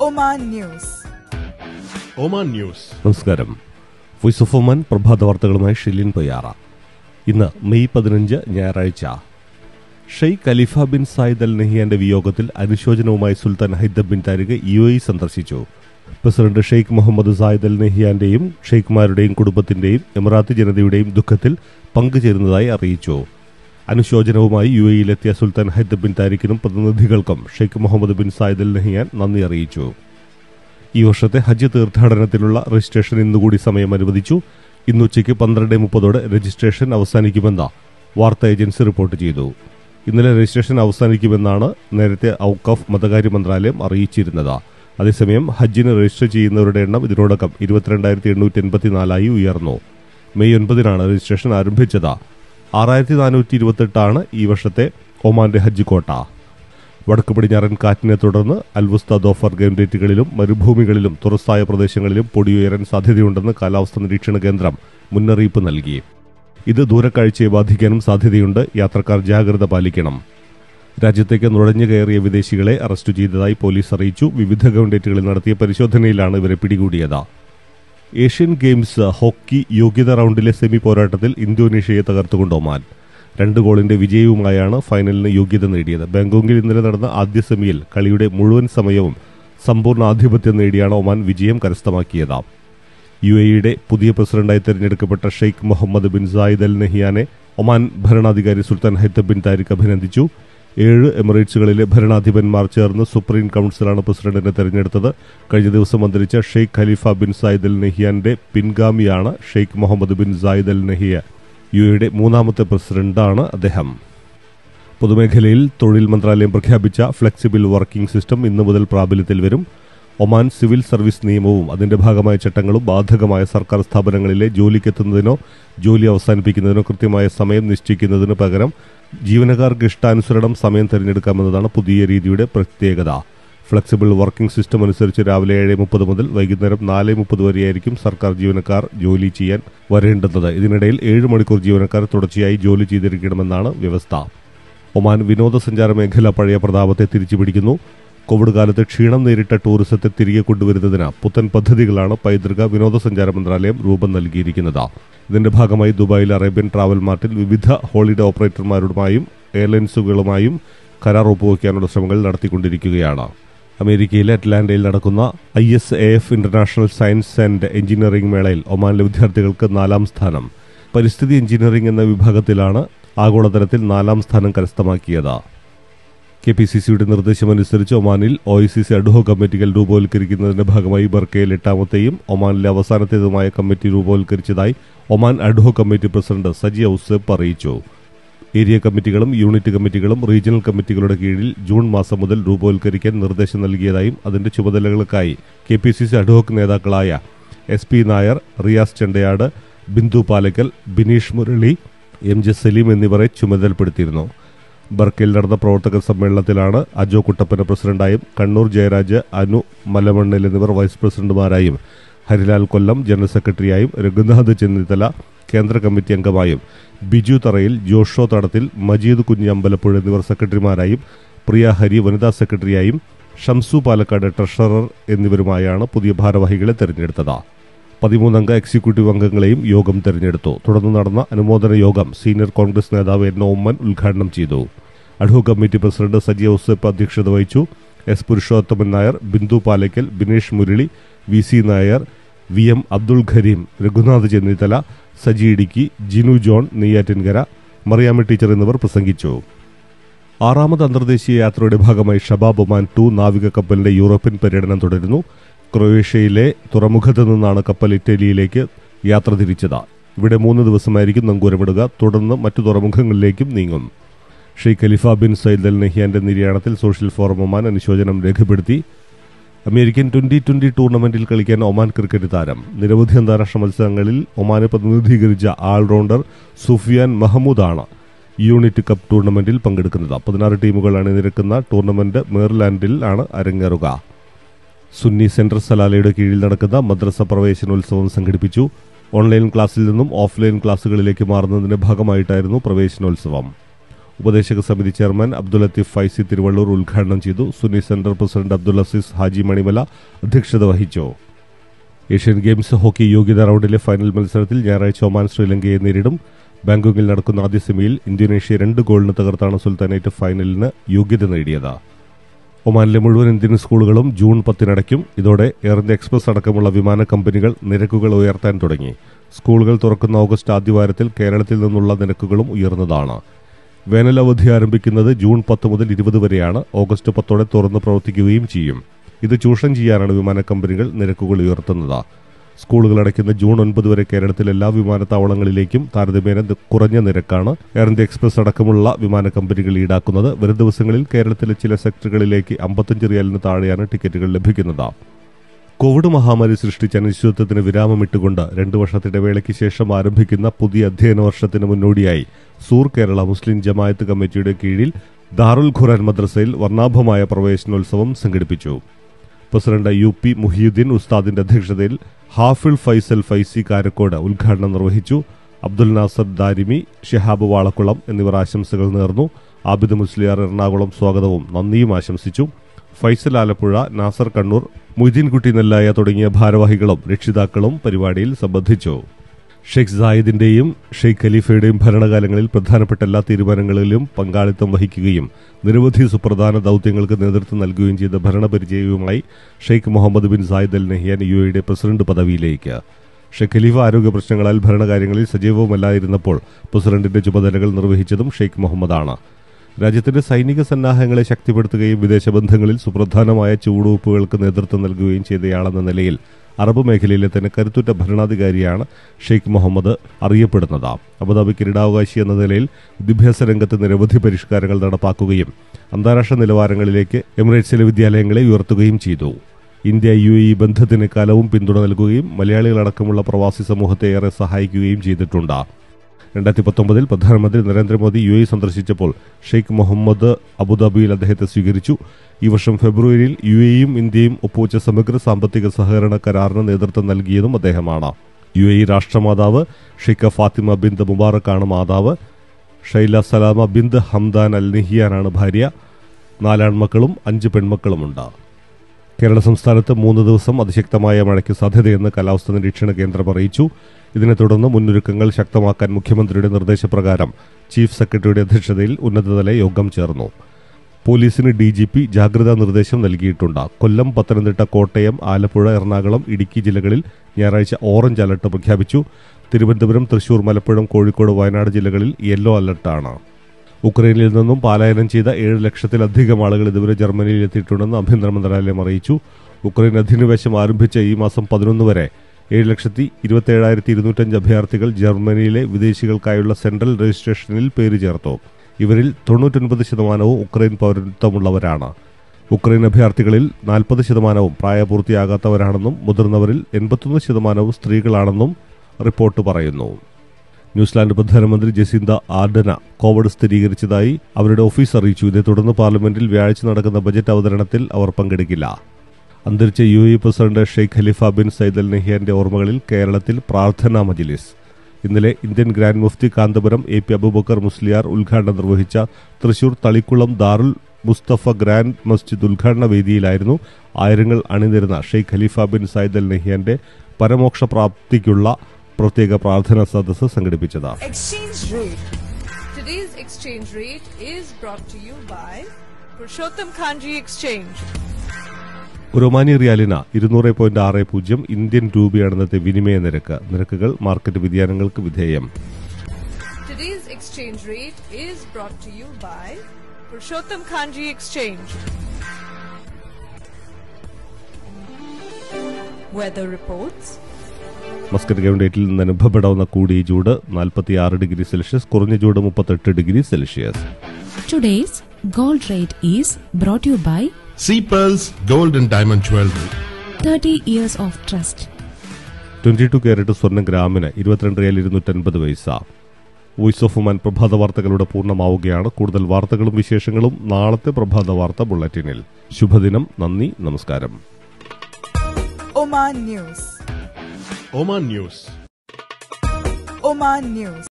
Oman News. Oman news നമസ്കാരം voice of Oman പ്രഭാത വാർത്തകളുമായി ഷിലിൻ പൊയ്യാറ ഇന്ന് മെയ് പതിനഞ്ച് ഞായറാഴ്ച Sheikh Khalifa bin Zayed Al നഹിയാന്റെ വിയോഗത്തിൽ അനുശോചനവുമായി Sultan Haitham bin Tariq U A സന്ദർശിച്ചു president Sheikh Mohammed Zayed Al നഹിയാന്റെയും ഷെയ്ഖ്മാരുടെയും കുടുംബത്തിന്റെയും എമിറാത്ത് ജനതയുടെയും ദുഃഖത്തിൽ പങ്കുചേരുന്നതായി അറിയിച്ചു അനുശോചനവുമായി യു എയിലെത്തിയ സുൽത്താൻ ഹൈദർ ബിൻ താരിഖിനും പ്രതിനിധികൾക്കും Sheikh Mohammed bin Zayed Al Nahyan നന്ദി അറിയിച്ചു ഈ വർഷത്തെ ഹജ്ജ് തീർത്ഥാടനത്തിനുള്ള രജിസ്ട്രേഷൻ ഇന്നുകൂടി സമയം അനുവദിച്ചു ഇന്ന് ഉച്ചയ്ക്ക് പന്ത്രണ്ട് മുപ്പതോടെ രജിസ്ട്രേഷൻ അവസാനിക്കുമെന്ന് വാർത്താ ഏജൻസി റിപ്പോർട്ട് ചെയ്തു ഇന്നലെ രജിസ്ട്രേഷൻ അവസാനിക്കുമെന്നാണ് നേരത്തെ ഔക്കഫ് മതകാര്യ മന്ത്രാലയം അറിയിച്ചിരുന്നത് അതേസമയം ഹജ്ജിന് രജിസ്റ്റർ ചെയ്യുന്നവരുടെ എണ്ണം ഇതിനോടകം ഇരുപത്തിരണ്ടായിരത്തി എണ്ണൂറ്റി എൺപത്തിനാലായി ഉയർന്നു മെയ് ഒൻപതിനാണ് രജിസ്ട്രേഷൻ ആരംഭിച്ചത് ആറായിരത്തി നാനൂറ്റി ഇരുപത്തെട്ടാണ് ഈ വർഷത്തെ ഒമാന്റെ ഹജ്ജ് കോട്ട വടക്ക് പടിഞ്ഞാറൻ കാറ്റിനെ തുടർന്ന് അൽവുസ്ത ദോഫർ ഗെയിംഡേറ്റുകളിലും മരുഭൂമികളിലും തുറസായ പ്രദേശങ്ങളിലും പൊടിയുയരാൻ സാധ്യതയുണ്ടെന്ന് കാലാവസ്ഥാ നിരീക്ഷണ കേന്ദ്രം മുന്നറിയിപ്പ് നൽകി ഇത് ദൂരക്കാഴ്ചയെ ബാധിക്കാനും സാധ്യതയുണ്ട് യാത്രക്കാർ ജാഗ്രത പാലിക്കണം രാജ്യത്തേക്ക് നുഴഞ്ഞു കയറിയ വിദേശികളെ അറസ്റ്റ് ചെയ്തതായി പോലീസ് അറിയിച്ചു വിവിധ ഗവൺഡേറ്റുകളിൽ നടത്തിയ പരിശോധനയിലാണ് ഇവരെ പിടികൂടിയത് ഏഷ്യൻ ഗെയിംസ് ഹോക്കി യോഗ്യത റൗണ്ടിലെ സെമി പോരാട്ടത്തിൽ ഇന്തോനേഷ്യയെ തകർത്തുകൊണ്ട് ഒമാൻ രണ്ട് ഗോളിന്റെ വിജയവുമായാണ് ഫൈനലിന് യോഗ്യത നേടിയത് ബാങ്കോക്കിൽ ഇന്നലെ നടന്ന ആദ്യ സെമിയിൽ കളിയുടെ മുഴുവൻ സമയവും സമ്പൂർണ്ണ ആധിപത്യം നേടിയാണ് ഒമാൻ വിജയം കരസ്ഥമാക്കിയത് യു എയുടെ പുതിയ പ്രസിഡന്റായി തെരഞ്ഞെടുക്കപ്പെട്ട Sheikh Mohammed bin Zayed Al നഹിയാനെ ഒമാൻ ഭരണാധികാരി സുൽത്താൻ ഹൈത്തബ് ബിൻ താരിഖ് അഭിനന്ദിച്ചു ഏഴ് എമിറേറ്റ്സുകളിലെ ഭരണാധിപന്മാർ ചേർന്ന് സുപ്രീം കൌൺസിലാണ് പ്രസിഡന്റിനെ തെരഞ്ഞെടുത്തത് കഴിഞ്ഞ ദിവസം അന്തരിച്ച Sheikh Khalifa bin Zayed Al നഹിയാന്റെ പിൻഗാമിയാണ് Sheikh Mohammed bin Zayed Al Nahyan U എയുടെ മൂന്നാമത്തെ പ്രസിഡന്റാണ് അദ്ദേഹം പൊതുമേഖലയിൽ തൊഴിൽ മന്ത്രാലയം പ്രഖ്യാപിച്ച ഫ്ലെക്സിബിൾ വർക്കിംഗ് സിസ്റ്റം ഇന്നു മുതൽ പ്രാബല്യത്തിൽ വരും ഒമാൻ സിവിൽ സർവീസ് നിയമവും അതിന്റെ ഭാഗമായ ചട്ടങ്ങളും ബാധകമായ സർക്കാർ സ്ഥാപനങ്ങളിലെ ജോലിക്കെത്തുന്നതിനോ ജോലി അവസാനിപ്പിക്കുന്നതിനോ കൃത്യമായ സമയം നിശ്ചയിക്കുന്നതിന് പകരം ജീവനക്കാർക്ക് ഇഷ്ടാനുസരണം സമയം തിരഞ്ഞെടുക്കാമെന്നതാണ് പുതിയ രീതിയുടെ പ്രത്യേകത ഫ്ലെക്സിബിൾ വർക്കിംഗ് സിസ്റ്റം അനുസരിച്ച് രാവിലെ ഏഴ് മുപ്പത് മുതൽ വൈകുന്നേരം നാല് മുപ്പത് വരെയായിരിക്കും സർക്കാർ ജീവനക്കാർ ജോലി ചെയ്യാൻ വരേണ്ടുന്നത് ഇതിനിടയിൽ ഏഴ് മണിക്കൂർ ജീവനക്കാർ തുടർച്ചയായി ജോലി ചെയ്തിരിക്കണമെന്നാണ് വ്യവസ്ഥ ഒമാൻ വിനോദസഞ്ചാര മേഖല പഴയ പ്രതാപത്തെ തിരിച്ചുപിടിക്കുന്നു കോവിഡ് കാലത്ത് ക്ഷീണം നേരിട്ട ടൂറിസത്തെ തിരികെ കൊണ്ടുവരുന്നതിന് പുത്തൻ പദ്ധതികളാണ് പൈതൃക വിനോദസഞ്ചാര മന്ത്രാലയം രൂപം നൽകിയിരിക്കുന്നത് ഇതിന്റെ ഭാഗമായി ദുബായിൽ അറേബ്യൻ ട്രാവൽ മാർട്ടിൽ വിവിധ ഹോളിഡേ ഓപ്പറേറ്റർമാരുമായും എയർലൈൻസുകളുമായും കരാർ ഒപ്പുവയ്ക്കാനുള്ള ശ്രമങ്ങൾ നടത്തിക്കൊണ്ടിരിക്കുകയാണ് അമേരിക്കയിലെ അറ്റ്ലാന്റയിൽ നടക്കുന്ന I S E F international science and engineering മേളയിൽ ഒമാനിലെ വിദ്യാർത്ഥികൾക്ക് നാലാം സ്ഥാനം പരിസ്ഥിതി എഞ്ചിനീയറിംഗ് എന്ന വിഭാഗത്തിലാണ് ആഗോളതലത്തിൽ നാലാം സ്ഥാനം കരസ്ഥമാക്കിയത് കെ പി സി സിയുടെ നിർദ്ദേശമനുസരിച്ച് ഒമാനിൽ O I C C ad hoc കമ്മിറ്റികൾ രൂപവൽക്കരിക്കുന്നതിന്റെ ഭാഗമായി ബർക്കയിൽ എട്ടാമത്തെയും ഒമാനിലെ അവസാനത്തേതുമായ കമ്മിറ്റി രൂപവൽക്കരിച്ചതായി Oman ad hoc committee president Saji Ouseph അറിയിച്ചു ഏരിയ കമ്മിറ്റികളും യൂണിറ്റ് കമ്മിറ്റികളും റീജിയണൽ കമ്മിറ്റികളുടെ കീഴിൽ ജൂൺ മാസം മുതൽ രൂപവൽക്കരിക്കാൻ നിർദ്ദേശം നൽകിയതായും അതിന്റെ ചുമതലകൾക്കായി K P C C ad hoc നേതാക്കളായ S P Nair Riyas Chendayad Bindu Palakkal Bineesh Murali M J Saleem എന്നിവരെ ചുമതലപ്പെടുത്തിയിരുന്നു ബർക്കയിൽ നടന്ന പ്രവർത്തക സമ്മേളനത്തിലാണ് അജോ കുട്ടപ്പന പ്രസിഡന്റായും കണ്ണൂർ ജയരാജ് അനു മലമണ്ണിൽ എന്നിവർ വൈസ് പ്രസിഡന്റുമാരായും ഹരിലാൽ കൊല്ലം ജനറൽ സെക്രട്ടറിയായും രഘുനാഥ് ചെന്നിത്തല കേന്ദ്ര കമ്മിറ്റി അംഗമായും ബിജു തറയിൽ ജോഷോ തടത്തിൽ മജീദ് കുഞ്ഞ് അമ്പലപ്പുഴ എന്നിവർ സെക്രട്ടറിമാരായും പ്രിയ ഹരി വനിതാ സെക്രട്ടറിയായും ഷംസു പാലക്കാട് ട്രഷറർ എന്നിവരുമായാണ് പുതിയ ഭാരവാഹികളെ തെരഞ്ഞെടുത്തത് പതിമൂന്നംഗ എക്സിക്യൂട്ടീവ് അംഗങ്ങളെയും യോഗം തെരഞ്ഞെടുത്തു തുടർന്ന് നടന്ന അനുമോദന യോഗം സീനിയർ കോൺഗ്രസ് നേതാവ് എൻ ഓമ്മൻ ഉദ്ഘാടനം ചെയ്തു ad hoc committee president Saji Ouseph അധ്യക്ഷത വഹിച്ചു S Purushothaman Nair Bindu Palakkal Binesh Murali V C Nair V M Abdul Kareem Raghunath Chennithala Saji Idukki Jinu John Neyyattinkara Mariamma teacher എന്നിവർ പ്രസംഗിച്ചു ആറാമത് അന്തർദേശീയ യാത്രയുടെ ഭാഗമായി ഷബാബ് ഒമാൻ ടു നാവിക കപ്പലിന്റെ യൂറോപ്യൻ പര്യടനം തുടരുന്നു ക്രൊയേഷ്യയിലെ തുറമുഖത്ത് നിന്നാണ് കപ്പൽ ഇറ്റലിയിലേക്ക് യാത്ര തിരിച്ചത് ഇവിടെ മൂന്ന് ദിവസമായിരിക്കും നങ്കൂരമിടുക തുടർന്ന് മറ്റു തുറമുഖങ്ങളിലേക്കും നീങ്ങും Sheikh Khalifa bin Zayed Al നഹിയാന്റെ നിര്യാണത്തിൽ സോഷ്യൽ ഫോറം ഒമാൻ അനുശോചനം രേഖപ്പെടുത്തി അമേരിക്കൻ ട്വന്റി ട്വന്റി ടൂർണമെന്റിൽ കളിക്കാൻ ഒമാൻ ക്രിക്കറ്റ് താരം നിരവധി അന്താരാഷ്ട്ര മത്സരങ്ങളിൽ ഒമാനെ പ്രതിനിധീകരിച്ച ആൾറൗണ്ടർ സുഫിയാൻ മഹമ്മൂദാണ് യൂണിറ്റ് കപ്പ് ടൂർണമെന്റിൽ പങ്കെടുക്കുന്നത് പതിനാറ് ടീമുകൾ അണിനിരക്കുന്ന ടൂർണമെന്റ് മേർലാൻഡിൽ ആണ് അരങ്ങേറുക സുന്നി സെൻട്രൽ സലാലയുടെ കീഴിൽ നടക്കുന്ന മദ്രസ പ്രവേശനോത്സവം സംഘടിപ്പിച്ചു ഓൺലൈൻ ക്ലാസ്സിൽ നിന്നും ഓഫ്ലൈൻ ക്ലാസ്സുകളിലേക്ക് മാറുന്നതിന്റെ ഭാഗമായിട്ടായിരുന്നു പ്രവേശനോത്സവം ഉപദേശക സമിതി ചെയർമാൻ അബ്ദുൽ ലത്തീഫ് ഫൈസി തിരുവള്ളൂർ ഉദ്ഘാടനം ചെയ്തു Sunni centre president Abdul Azeez Haji Manimala അധ്യക്ഷത വഹിച്ചു ഏഷ്യൻ ഗെയിംസ് ഹോക്കി യോഗ്യതാ റൗണ്ടിലെ ഫൈനൽ മത്സരത്തിൽ ഞായറാഴ്ച ഒമാൻ ശ്രീലങ്കയെ നേരിടും ബാങ്കോക്കിൽ നടക്കുന്ന ആദ്യ സെമിയിൽ ഇന്തോനേഷ്യ രണ്ട് ഗോളിന് തകർത്താണ് സുൽത്താനേറ്റ് ഫൈനലിന് യോഗ്യത നേടിയത് ഒമാനിലെ മുഴുവൻ ഇന്ത്യൻ സ്കൂളുകളും ജൂൺ പത്തിനടയ്ക്കും ഇതോടെ എയർ ഇന്ത്യ എക്സ്പ്രസ് അടക്കമുള്ള വിമാന കമ്പനികൾ നിരക്കുകൾ ഉയർത്താൻ തുടങ്ങി സ്കൂളുകൾ തുറക്കുന്ന ഓഗസ്റ്റ് ആദ്യവാരത്തിൽ കേരളത്തിൽ നിന്നുള്ള നിരക്കുകളും ഉയർന്നതാണ് വേനൽ അവധി ആരംഭിക്കുന്നത് ജൂൺ പത്ത് മുതൽ ഇരുപത് വരെയാണ് ഓഗസ്റ്റ് പത്തോടെ തുറന്ന് പ്രവർത്തിക്കുകയും ചെയ്യും ഇത് ചൂഷണം ചെയ്യാനാണ് വിമാന കമ്പനികൾ നിരക്കുകൾ ഉയർത്തുന്നത് സ്കൂളുകൾ അടയ്ക്കുന്ന ജൂൺ ഒൻപത് വരെ കേരളത്തിലെ എല്ലാ വിമാനത്താവളങ്ങളിലേക്കും താരതമ്യേന നി- കുറഞ്ഞ നിരക്കാണ് എയർ ഇന്ത്യ എക്സ്പ്രസ് അടക്കമുള്ള വിമാന കമ്പനികൾ ഈടാക്കുന്നത് വരും ദിവസങ്ങളിൽ കേരളത്തിലെ ചില സെക്ടറുകളിലേക്ക് അമ്പത്തഞ്ച് റിയാലിന് താഴെയാണ് ടിക്കറ്റുകൾ ലഭിക്കുന്നത് കോവിഡ് മഹാമാരി സൃഷ്ടിച്ച അനിശ്ചിതത്വത്തിന് വിരാമമിട്ടുകൊണ്ട് രണ്ടു വർഷത്തെ ഇടവേളയ്ക്ക് ശേഷം ആരംഭിക്കുന്ന പുതിയ അധ്യയന വർഷത്തിന് മുന്നോടിയായി സൂർ കേരള മുസ്ലിം ജമായത്ത് കമ്മിറ്റിയുടെ കീഴിൽ ദാറുൽ ഖുറാൻ മദ്രസയിൽ വർണ്ണാഭമായ പ്രവേശനോത്സവം സംഘടിപ്പിച്ചു പ്രസിഡന്റ് യു പി മുഹിയുദ്ദീൻ ഉസ്താദിന്റെ അധ്യക്ഷതയിൽ ഹാഫിൾ ഫൈസൽ ഫൈസി കാരക്കോട് ഉദ്ഘാടനം നിർവഹിച്ചു അബ്ദുൽ നാസർ ദാരിമി ഷിഹാബ് വാളക്കുളം എന്നിവർ ആശംസകൾ നേർന്നു ആബിദ് മുസ്ലിയാർ എറണാകുളം സ്വാഗതവും നന്ദിയും ആശംസിച്ചു ഫൈസൽ ആലപ്പുഴ നാസർ കണ്ണൂർ മൊയ്തീൻകുട്ടി നെല്ലായ തുടങ്ങിയ ഭാരവാഹികളും രക്ഷിതാക്കളും പരിപാടിയിൽ സംബന്ധിച്ചു ഷെയ്ഖ് സായിദിന്റെയും ഷെയ്ഖ് ഖലീഫയുടെയും ഭരണകാലങ്ങളിൽ പ്രധാനപ്പെട്ട എല്ലാ തീരുമാനങ്ങളിലും പങ്കാളിത്തം വഹിക്കുകയും നിരവധി സുപ്രധാന ദൌത്യങ്ങൾക്ക് നേതൃത്വം നൽകുകയും ചെയ്ത ഭരണപരിചയവുമായി Sheikh Mohammed bin Zayed Al Nahyan U എയുടെ പ്രസിഡന്റ് പദവിയിലേക്ക് ഷെയ്ഖ് ഖലീഫ ആരോഗ്യ പ്രശ്നങ്ങളാൽ ഭരണകാര്യങ്ങളിൽ സജീവമല്ലായിരുന്നപ്പോൾ പ്രസിഡന്റിന്റെ ചുമതലകൾ നിർവഹിച്ചതും ഷെയ്ഖ് മുഹമ്മദാണ് രാജ്യത്തിന്റെ സൈനിക സന്നാഹങ്ങളെ ശക്തിപ്പെടുത്തുകയും വിദേശ ബന്ധങ്ങളിൽ സുപ്രധാനമായ ചുവടുവയ്പ്പുകൾക്ക് നേതൃത്വം നൽകുകയും ചെയ്തയാളെന്ന നിലയിൽ അറബ് മേഖലയിലെ തന്നെ കരുത്തുറ്റ ഭരണാധികാരിയാണ് ഷെയ്ഖ് മുഹമ്മദ് അറിയപ്പെടുന്നത് അബുദാബി കിരീടാവകാശി എന്ന നിലയിൽ വിദ്യാഭ്യാസ രംഗത്ത് നിരവധി പരിഷ്കാരങ്ങൾ നടപ്പാക്കുകയും അന്താരാഷ്ട്ര നിലവാരങ്ങളിലേക്ക് എമിറേറ്റ്സിലെ വിദ്യാലയങ്ങളെ ഉയർത്തുകയും ചെയ്തു ഇന്ത്യ യു എ ഇ ബന്ധത്തിന് കാലവും പിന്തുണ നൽകുകയും മലയാളികളടക്കമുള്ള പ്രവാസി സമൂഹത്തെ ഏറെ സഹായിക്കുകയും ചെയ്തിട്ടുണ്ട് രണ്ടായിരത്തി പത്തൊമ്പതിൽ പ്രധാനമന്ത്രി നരേന്ദ്രമോദി യു എ സന്ദർശിച്ചപ്പോൾ ഷെയ്ഖ് മുഹമ്മദ് അബുദാബിയിൽ അദ്ദേഹത്തെ സ്വീകരിച്ചു ഈ വർഷം ഫെബ്രുവരിയിൽ യു എയും ഇന്ത്യയും ഒപ്പുവച്ച സമഗ്ര സാമ്പത്തിക സഹകരണ കരാറിന് നേതൃത്വം നൽകിയതും അദ്ദേഹമാണ് യു എ രാഷ്ട്രമാതാവ് ഷെയ്ഖ് ഫാത്തിമ ബിന്ദ് മുബാറക്കാണ് മാതാവ് ഷൈല സലാമ ബിന്ദ് ഹംദാൻ അൽ നിഹിയാനാണ് ഭാര്യ നാലാൺമക്കളും അഞ്ച് പെൺമക്കളുമുണ്ട് കേരള സംസ്ഥാനത്ത് മൂന്ന് ദിവസം അതിശക്തമായ മഴയ്ക്ക് സാധ്യതയെന്ന് കാലാവസ്ഥാ നിരീക്ഷണ കേന്ദ്രം അറിയിച്ചു ഇതിനെ തുടർന്ന് മുന്നൊരുക്കങ്ങൾ ശക്തമാക്കാൻ മുഖ്യമന്ത്രിയുടെ നിർദ്ദേശപ്രകാരം ചീഫ് സെക്രട്ടറിയുടെ അധ്യക്ഷതയിൽ ഉന്നതതല യോഗം ചേർന്നു പോലീസിന് ഡി ജി പി ജാഗ്രതാ നിർദ്ദേശം നൽകിയിട്ടുണ്ട് കൊല്ലം പത്തനംതിട്ട കോട്ടയം ആലപ്പുഴ എറണാകുളം ഇടുക്കി ജില്ലകളിൽ ഞായറാഴ്ച ഓറഞ്ച് അലർട്ട് പ്രഖ്യാപിച്ചു തിരുവനന്തപുരം തൃശൂർ മലപ്പുറം കോഴിക്കോട് വയനാട് ജില്ലകളിൽ യെല്ലോ അലർട്ടാണ് ഉക്രൈനിൽ നിന്നും പലായനം ചെയ്ത ഏഴ് ലക്ഷത്തിലധികം ആളുകൾ ഇതുവരെ ജർമ്മനിയിൽ എത്തിയിട്ടുണ്ടെന്ന് ആഭ്യന്തര മന്ത്രാലയം അറിയിച്ചു ഉക്രൈൻ അധിനിവേശം ആരംഭിച്ച ഈ മാസം പതിനൊന്ന് വരെ ഏഴ് ലക്ഷത്തി ഇരുപത്തിയേഴായിരത്തി ഇരുന്നൂറ്റഞ്ച് അഭയാർത്ഥികൾ ജർമ്മനിയിലെ വിദേശികൾക്കായുള്ള സെൻട്രൽ രജിസ്ട്രേഷനിൽ പേര് ചേർത്തു ഇവരിൽ തൊണ്ണൂറ്റൊൻപത് ശതമാനവും ഉക്രൈൻ പൗരത്വമുള്ളവരാണ് ഉക്രൈൻ അഭയാർത്ഥികളിൽ നാൽപ്പത് ശതമാനവും പ്രായപൂർത്തിയാകാത്തവരാണെന്നും മുതിർന്നവരിൽ എൺപത്തൊന്ന് ശതമാനവും സ്ത്രീകളാണെന്നും റിപ്പോർട്ട് പറയുന്നു ന്യൂസിലാൻഡ് പ്രധാനമന്ത്രി ജസീന്ത ആർഡന കോവിഡ് സ്ഥിരീകരിച്ചതായി അവരുടെ ഓഫീസ് അറിയിച്ചു ഇതേ തുടർന്ന് പാർലമെന്റിൽ വ്യാഴാഴ്ച നടക്കുന്ന ബജറ്റ് അവതരണത്തിൽ അവർ പങ്കെടുക്കില്ല അന്തരിച്ച U A president Sheikh Khalifa bin Zayed Al നെഹിയാന്റെ ഓർമ്മകളിൽ കേരളത്തിൽ പ്രാർത്ഥനാ മജിലിസ് ഇന്നലെ Indian grand Mufti Kanthapuram A P Aboobacker Musliyar ഉദ്ഘാടനം നിർവഹിച്ച തൃശൂർ തളിക്കുളം ദാറുൽ മുസ്തഫ ഗ്രാൻഡ് മസ്ജിദ് ഉദ്ഘാടന വേദിയിലായിരുന്നു ആയിരങ്ങൾ അണിനിരുന്ന Sheikh Khalifa bin Zayed Al നെഹിയാന്റെ പരമോക്ഷ പ്രാപ്തിക്കുള്ള പ്രത്യേക പ്രാർത്ഥനാ സദസ്സ് സംഘടിപ്പിച്ചത് Exchange rate. Today's exchange rate is brought to you by Purushottam Kanji Exchange. Omani റിയാലിന് ഇരുന്നൂറ് പോയിന്റ് ആറ് പൂജ്യം ഇന്ത്യൻ രൂപയാണ് ഇന്നത്തെ വിനിമയ നിരക്ക് നിരക്കുകൾ മാർക്കറ്റ് വ്യതിയാനങ്ങൾക്ക് വിധേയം Today's exchange rate is brought to you by Purushottam Kanji Exchange. Weather reports. Muscat ഗവൺഡേറ്റിൽ നിന്ന് അനുഭവപ്പെടാവുന്ന കൂടിയ ചൂട് നാൽപ്പത്തിയാറ് ഡിഗ്രി സെൽഷ്യസ് കുറഞ്ഞ ചൂട് മുപ്പത്തെട്ട് degree Celsius Today's gold rate is brought to you by Sea Pearls Gold and Diamond Jewelry. 30 years of trust. Twenty two carat സ്വർണ്ണ ഗ്രാമിന് ഇരുപത്തിരണ്ട് റിയൽ ഇരുന്നൂറ്റൻപത് പൈസ വോയിസ് ഓഫ് ഉമാൻ പ്രഭാത വാർത്തകളുടെ പൂർണ്ണമാവുകയാണ് കൂടുതൽ വാർത്തകളും വിശേഷങ്ങളും നാളത്തെ പ്രഭാത വാർത്ത ബുള്ളറ്റിനിൽ ശുഭദിനം നന്ദി നമസ്കാരം Oman News. Oman News. Oman News.